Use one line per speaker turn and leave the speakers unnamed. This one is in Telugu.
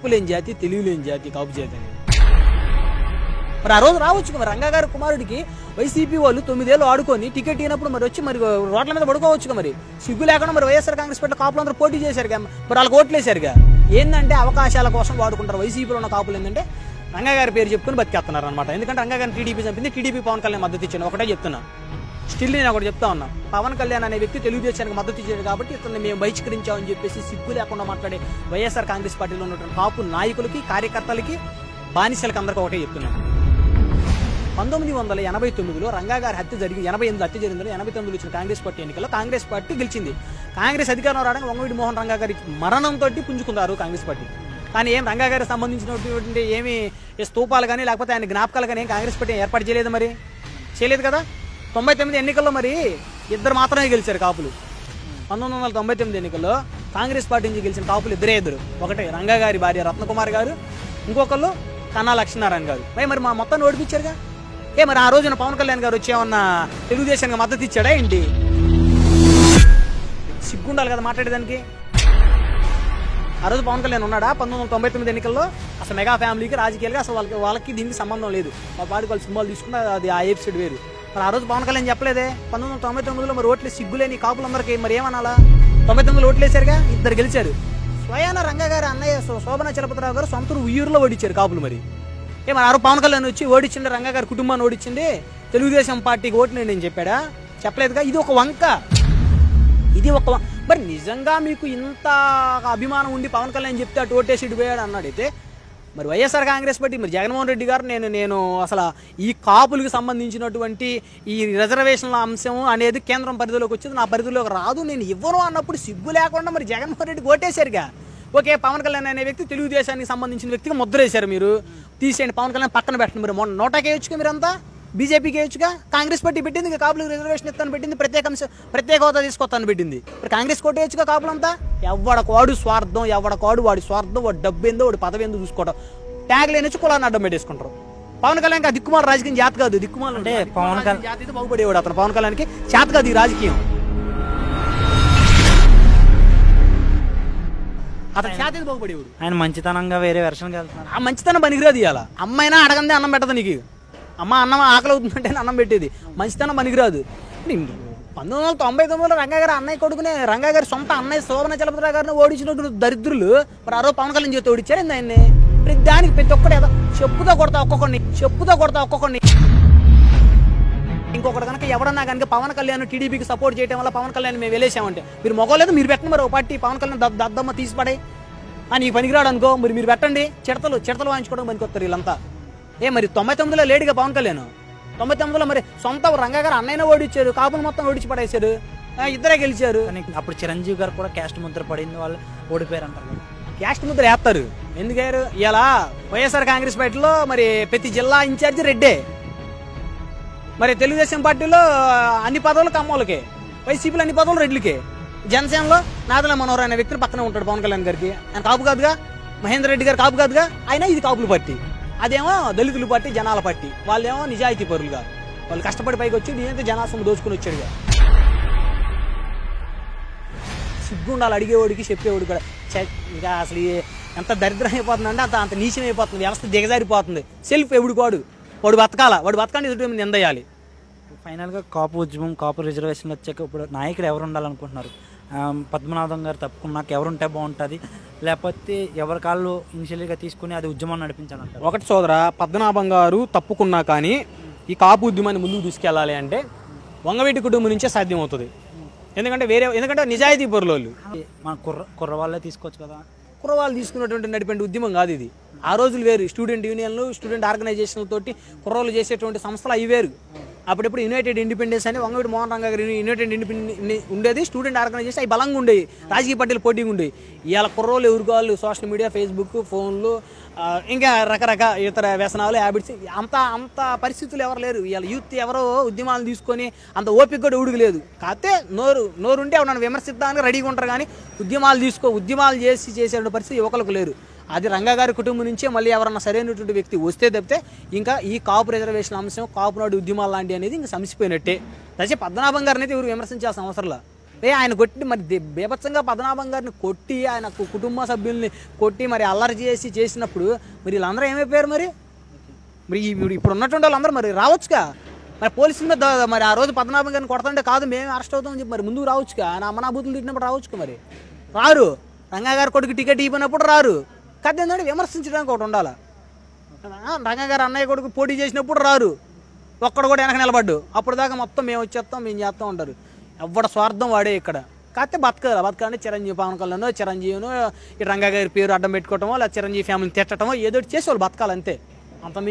లేని జాతి తెలివి లేని జాతి కాపు జాతి అనేది మరి ఆ రోజు రావచ్చు మరి రంగా గారి కుమారుడికి వైసీపీ వాళ్ళు తొమ్మిదేళ్ళు ఆడుకొని టికెట్ ఇచ్చినప్పుడు మరి వచ్చి మరి రోడ్ల మీద పడుకోవచ్చు మరి సిగ్గు లేకుండా మరి వైఎస్ఆర్ కాంగ్రెస్ పార్టీ కాపులు అందరూ పోటీ చేశారుగా మరి వాళ్ళకి ఓట్లేశారుగా ఏంటంటే అవకాశాల కోసం వాడుకుంటారు వైసీపీలో ఉన్న కాపులు ఏంటంటే రంగా గారి పేరు చెప్పుకొని బతికేస్తున్నారు అనమాట ఎందుకంటే రంగా గారిని టీడీపీ చంపింది టీడీపీ పవన్ కళ్యాణ్ మద్దతు ఇచ్చాను ఒకటే చెప్తున్నా స్టిల్ నేను ఒకటి చెప్తా ఉన్నా పవన్ కళ్యాణ్ అనే వ్యక్తి తెలుగుదేశానికి మద్దతు ఇచ్చాడు కాబట్టి ఇతన్ని మేము బహిష్కరించామని చెప్పేసి సిగ్గు లేకుండా మాట్లాడే వైఎస్ఆర్ కాంగ్రెస్ పార్టీలో ఉన్నటువంటి కాపు నాయకులకి కార్యకర్తలకి బానిసలకి అందరికీ ఒకటే చెప్తున్నాను పంతొమ్మిది వందల ఎనభై తొమ్మిదిలో రంగా గారి హత్య జరిగి ఎనభై ఎనిమిది హత్య జరిగిందో ఎనభై తొమ్మిదిలో వచ్చిన కాంగ్రెస్ పార్టీ ఎన్నికల్లో కాంగ్రెస్ పార్టీ గెలిచింది కాంగ్రెస్ అధికారంలో రావడానికి వంగవీటి మోహన్ రంగా గారి మరణంతో పుంజుకున్నారు కాంగ్రెస్ పార్టీ కానీ ఏం రంగా గారికి సంబంధించినటువంటి ఏమి ఏ స్తూపాలు కానీ లేకపోతే ఆయన జ్ఞాపకాలు కానీ ఏం కాంగ్రెస్ పార్టీ ఏర్పాటు చేయలేదు మరి చేయలేదు కదా తొంభై తొమ్మిది ఎన్నికల్లో మరి ఇద్దరు మాత్రమే గెలిచారు కాపులు పంతొమ్మిది వందల తొంభై తొమ్మిది ఎన్నికల్లో కాంగ్రెస్ పార్టీ నుంచి గెలిచిన కాపులు ఇద్దరే ఇద్దరు ఒకటే రంగా గారి భార్య రత్నకుమార్ గారు ఇంకొకళ్ళు కన్నా లక్ష్మీనారాయణ గారు మరి మరి మా మొత్తాన్ని ఓడిపించారుగా ఏ మరి ఆ రోజున పవన్ కళ్యాణ్ గారు వచ్చేమన్నా తెలుగుదేశానికి మద్దతు ఇచ్చాడా ఏంటి సిగ్గుండాలి కదా మాట్లాడేదానికి ఆ రోజు పవన్ కళ్యాణ్ ఉన్నాడా పంతొమ్మిది వందల తొంభై తొమ్మిది ఎన్నికల్లో అసలు మెగా ఫ్యామిలీకి రాజకీయాలుగా అసలు వాళ్ళకి వాళ్ళకి దీనికి సంబంధం లేదు మా పాడికి వాళ్ళు సినిమాలు తీసుకున్న అది ఆ ఎపిసోడ్ వేరు మరి ఆ రోజు పవన్ కళ్యాణ్ చెప్పలేదే పంతొమ్మిది వందల తొంభై తొమ్మిదిలో మరి ఓట్లే సిగ్గులేని కాపులందరికీ మరి ఏమనాలా తొంభై తొమ్మిదిలో ఓట్లేశారుగా ఇద్దరు గెలిచారు స్వయాన రంగా గారు అన్నయ్య శో- శోభన చలపతిరావు గారు సొంత ఊరు ఉయ్యూరులో ఓడించారు కాపులు మరి ఏ మరి ఆ రోజు పవన్ కళ్యాణ్ వచ్చి ఓడించింది రంగా గారి కుటుంబాన్ని ఓడించింది తెలుగుదేశం పార్టీకి ఓటు నేను చెప్పాడా చెప్పలేదుగా ఇది ఒక వంక ఇది ఒక వ- మరి నిజంగా మీకు ఇంత అభిమానం ఉండి పవన్ కళ్యాణ్ చెప్తే అటు ఓటేసి ఇటు పోయాడు అన్నాడైతే మరి వైఎస్ఆర్ కాంగ్రెస్ పార్టీ మరి జగన్మోహన్ రెడ్డి గారు నేను నేను అసలు ఈ కాపులకు సంబంధించినటువంటి ఈ రిజర్వేషన్ల అంశం అనేది కేంద్రం పరిధిలోకి వచ్చింది నా పరిధిలోకి రాదు నేను ఇవ్వను అన్నప్పుడు సిగ్గు లేకుండా మరి జగన్మోహన్ రెడ్డికి ఓటేశారుగా ఓకే పవన్ కళ్యాణ్ అనే వ్యక్తి తెలుగుదేశానికి సంబంధించిన వ్యక్తిగా ముద్ర వేశారు మీరు తీసేయండి పవన్ కళ్యాణ్ పక్కన పెట్టండి మీరు మొన్న నోటాకి వేయొచ్చుగా మీరంతా బీజేపీకి వేయొచ్చుగా కాంగ్రెస్ పార్టీ పెట్టింది ఇంకా కాపులకు రిజర్వేషన్ ఇస్తాను పెట్టింది ప్రత్యేక అంశం ప్రత్యేక హోదా తీసుకొస్తాను పెట్టింది మరి కాంగ్రెస్ కోట వేయొచ్చుగా కాపులంతా ఎవడకోడు స్వార్థం ఎవడకోడు వాడి స్వార్థం వాడి డబ్బు ఏందో వాడి పదవి ఏందో చూసుకోవడం ట్యాగ్ లేనొచ్చి కులాన్ని అడ్డం పెట్టేసుకుంటారు పవన్ కళ్యాణ్ ఆ దిక్కుమాల రాజకీయం జాత కాదు దిక్కుమాల
అంటే పవన్ కళ్యాణ్-
జాతి అయితే బాగుపడేవాడు అతను పవన్ కళ్యాణ్కి చేత కాదు ఈ రాజకీయం అతను చేత అయితే బాగుపడేవాడు
ఆయన మంచితనంగా వేరే వెర్షన్కి వెళ్తున్నారు
ఆ మంచితనం పనికిరాదు ఇవాళ అమ్మైనా అడగందే అన్నం పెట్టదు నీకు అమ్మ అన్నం ఆకలి అవుతుందంటే అన్నం పెట్టేది మంచితనం పనికిరాదు నీ- పంతొమ్మిది వందల తొంభై తొమ్మిదిలో రంగా గారు అన్నయ్య కొడుకునే రంగా గారి సొంత అన్నయ్య శోభన చలపతిరావు గారిని ఓడించినట్టు దరిద్రులు మరి ఆ రోజు పవన్ కళ్యాణ్ చేతి ఓడిచ్చారు ఏంది ఆయన్ని ప్రతి దానికి ప్రతి ఒక్కటి ఏదో చెప్పుతో కొడతా ఒక్కొక్కడిని చెప్పుతో కొడతా ఒక్కొక్కడిని ఇంకొకటి కనుక ఎవడన్నా కనుక పవన్ కళ్యాణ్ టీడీపీకి సపోర్ట్ చేయడం వల్ల పవన్ కళ్యాణ్ మేము వెళ్ళేసామంటే మీరు మొగలేదు మీరు పెట్టండి మరి ఒక పార్టీ పవన్ కళ్యాణ్ దద్- దద్దమ్మ తీసి పడే ఆ నీకు పనికిరాడు అనుకో మరి మీరు పెట్టండి చిడతలు చిడతలు వాయించుకోవడం పనికొస్తారు వీళ్ళంతా ఏ మరి తొంభై తొమ్మిదిలో లేడుగా పవన్ కళ్యాణ్ తొంభై తొమ్మిదిలో మరి సొంత రంగా గారు అన్నయ్యనే ఓడిచ్చారు కాపులు మొత్తం ఓడించి పడేశారు ఆ, ఇద్దరే గెలిచారు
కానీ అప్పుడు చిరంజీవి గారు కూడా క్యాస్ట్ ముద్ర పడింది వాళ్ళు ఓడిపోయారు అంటారు కదా.
క్యాస్ట్ ముద్ర వేస్తారు ఎందుకయ్యారు ఇలా వైఎస్ఆర్ కాంగ్రెస్ పార్టీలో మరి ప్రతి జిల్లా ఇన్ఛార్జి రెడ్డే మరి తెలుగుదేశం పార్టీలో అన్ని పదవులు కమ్మోళ్ళకే వైసీపీలో అన్ని పదవులు రెడ్లకే జనసేనలో నాదల మనోహర్ అనే వ్యక్తిని పక్కనే ఉంటాడు పవన్ కళ్యాణ్ గారికి ఆయన కాపు కాదుగా మహేందర్ రెడ్డి గారు కాపు కాదుగా ఆయన ఇది కాపుల పార్టీ అదేమో దళితుల పార్టీ జనాల పార్టీ వాళ్ళేమో నిజాయితీ పరులుగా వాళ్ళు కష్టపడి పైకి వచ్చి నేనైతే జనాసం దోచుకుని వచ్చాడుగా సిగ్గుండాలి అడిగేవాడికి చెప్పేవాడు కూడా ఛే, ఇంకా అసలు ఈ- ఎంత దరిద్రం అయిపోతుంది అంటే అంత అంత నీచం అయిపోతుంది వ్యవస్థ దిగజారిపోతుంది సెల్ఫ్ ఎవడు కోడు వాడు బతకాల వాడు బతకండి ఎదుటి మీద నిందయ్యాలి
ఫైనల్గా కాపు ఉద్యమం కాపు రిజర్వేషన్లు వచ్చాక ఇప్పుడు నాయకుడు ఎవరు ఉండాలనుకుంటున్నారు ఆ, పద్మనాభం గారు తప్పుకున్నాక ఎవరుంటే బాగుంటుంది లేకపోతే ఎవరి కాళ్ళు ఇనిషియల్గా తీసుకుని అది ఉద్యమం నడిపించాలంటారు
ఒకటి సోదర పద్మనాభం గారు తప్పుకున్నా కానీ ఈ కాపు ఉద్యమాన్ని ముందుకు తీసుకెళ్ళాలి అంటే వంగవీటి కుటుంబం నుంచే సాధ్యం అవుతుంది ఎందుకంటే వేరే ఎందుకంటే నిజాయితీ పరులోళ్ళు
మన కుర్ర కుర్ర వాళ్ళే తీసుకోవచ్చు కదా
కుర్రవాళ్ళు తీసుకున్నటువంటి నడిపే ఉద్యమం కాదు ఇది ఆ రోజులు వేరు స్టూడెంట్ యూనియన్లు స్టూడెంట్ ఆర్గనైజేషన్ల తోటి కుర్రోళ్ళు చేసేటువంటి సంస్థలు అవి వేరు అప్పుడప్పుడు యునైటెడ్ ఇండిపెండెన్స్ అని వంగవీటి మోహన్ రంగా గారి యునైటెడ్ ఇండిపెండెన్స్ ఉండేది స్టూడెంట్ ఆర్గనైజేషన్ అవి బలంగా ఉండేవి రాజకీయ పార్టీలు పోటీగా ఉండేవి ఇవాళ కుర్రోళ్ళు ఎవరు కావాలి సోషల్ మీడియా ఫేస్బుక్ ఫోన్లు ఆ, ఇంకా రకరకాల ఇతర వ్యసనాలు హ్యాబిట్స్ అంత అంత పరిస్థితులు ఎవరు లేరు ఇవాళ యూత్ ఎవరో ఉద్యమాలు తీసుకొని అంత ఓపిక కూడా ఉడుగు లేదు కాకపోతే నోరు నోరు ఉంటే నన్ను విమర్శిద్దానికి రెడీగా ఉంటారు కానీ ఉద్యమాలు తీసుకో ఉద్యమాలు చేసి చేసే పరిస్థితి యువకులకు లేరు అది రంగా గారి కుటుంబం నుంచే మళ్ళీ ఎవరన్నా సరైనటువంటి వ్యక్తి వస్తే తప్పితే ఇంకా ఈ కాపు రిజర్వేషన్ అంశం కాపు నాడు ఉద్యమాలు లాంటి అనేది ఇంకా సమసిపోయినట్టే దశ పద్మనాభం గారిని అయితే ఎవరు విమర్శించాల్సిన అవసరం లేదు ఏ ఆయన కొట్టి మరి ది- బీభత్సంగా పద్మనాభం గారిని కొట్టి ఆయన కు- కుటుంబ సభ్యుల్ని కొట్టి మరి అల్లరి చేసి చేసినప్పుడు మరి వీళ్ళందరూ ఏమైపోయారు మరి మరి ఈ- ఇప్పుడు ఇప్పుడు ఉన్నటువంటి వాళ్ళందరూ మరి రావచ్చుగా మరి పోలీసుల మీద దా- మరి ఆ రోజు పద్మనాభం గారిని కొడతాంటే కాదు మేము అరెస్ట్ అవుతామని చెప్పి మరి ముందుకు రావచ్చుగా ఆయన అమ్మనాభూతులు తిట్టినప్పుడు రావచ్చుగా మరి రారు రంగా గారి కొడుకు టికెట్ ఇవ్వనప్పుడు రారు కాదు ఏంటంటే విమర్శించడానికి ఒకటి ఉండాలి ఆ, రంగా గారు అన్నయ్య కొడుకు పోటీ చేసినప్పుడు రారు ఒక్కడు కూడా వెనక నిలబడ్డు అప్పుడు దాకా మొత్తం మేము వచ్చేస్తాం మేము చేస్తాం ఉంటారు ఎవడ స్వార్థం వాడే ఇక్కడ కాకపోతే బతకాలి బతకాలంటే చిరంజీవి పవన్ కళ్యాణ్ చిరంజీవిను ఈ రంగా గారి పేరు అడ్డం పెట్టుకోవటమో లేదా చిరంజీవి ఫ్యామిలీని తిట్టడమో ఏదో ఒకటి చేసి వాళ్ళు బతకాలి అంతే అంత